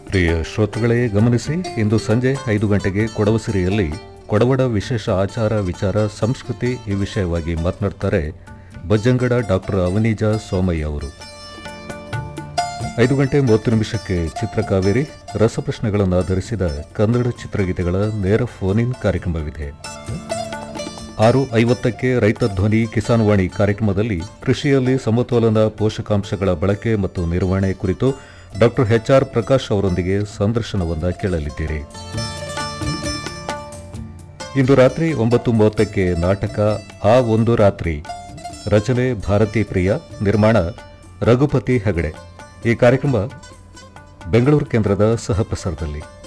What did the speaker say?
ಪ್ರಿಯ ಶ್ರೋತೃಗಳೇ ಗಮನಿಸಿ ಇಂದು ಸಂಜೆ ಐದು ಗಂಟೆಗೆ ಕೊಡವಸಿರಿಯಲ್ಲಿ ಕೊಡವಡ ವಿಶೇಷ ಆಚಾರ ವಿಚಾರ ಸಂಸ್ಕೃತಿ ಈ ವಿಷಯವಾಗಿ ಮಾತನಾಡ್ತಾರೆ ಬಜ್ಜಂಗಡ ಡಾಕ್ಟರ್ ಅವನೀಜ ಸೋಮಯ್ಯ ಅವರು ಐದು ಗಂಟೆ ಮೂವತ್ತು ನಿಮಿಷಕ್ಕೆ ಚಿತ್ರಕಾವೇರಿ ರಸಪ್ರಶ್ನೆಗಳನ್ನು ಆಧರಿಸಿದ ಕನ್ನಡ ಚಿತ್ರಗೀತೆಗಳ ನೇರ ಫೋನ್ ಇನ್ ಕಾರ್ಯಕ್ರಮವಿದೆ ಆರು ಐವತ್ತಕ್ಕೆ ರೈತ ಧ್ವನಿ ಕಿಸಾನ್ ವಾಣಿ ಕಾರ್ಯಕ್ರಮದಲ್ಲಿ ಕೃಷಿಯಲ್ಲಿ ಸಮತೋಲನ ಪೋಷಕಾಂಶಗಳ ಬಳಕೆ ಮತ್ತು ನಿರ್ವಹಣೆ ಕುರಿತು ಡಾಕ್ಟರ್ ಎಚ್ಆರ್ ಪ್ರಕಾಶ್ ಅವರೊಂದಿಗೆ ಸಂದರ್ಶನವನ್ನು ಕೇಳಲಿದ್ದೀರಿ ಇಂದು ರಾತ್ರಿ ಒಂಬತ್ತು ಮೂವತ್ತಕ್ಕೆ ನಾಟಕ ಆ ಒಂದು ರಾತ್ರಿ ರಚನೆ ಭಾರತಿ ಪ್ರಿಯ ನಿರ್ಮಾಣ ರಘುಪತಿ ಹೆಗಡೆ ಈ ಕಾರ್ಯಕ್ರಮ ಬೆಂಗಳೂರು ಕೇಂದ್ರದ ಸಹಪ್ರಸಾರದಲ್ಲಿ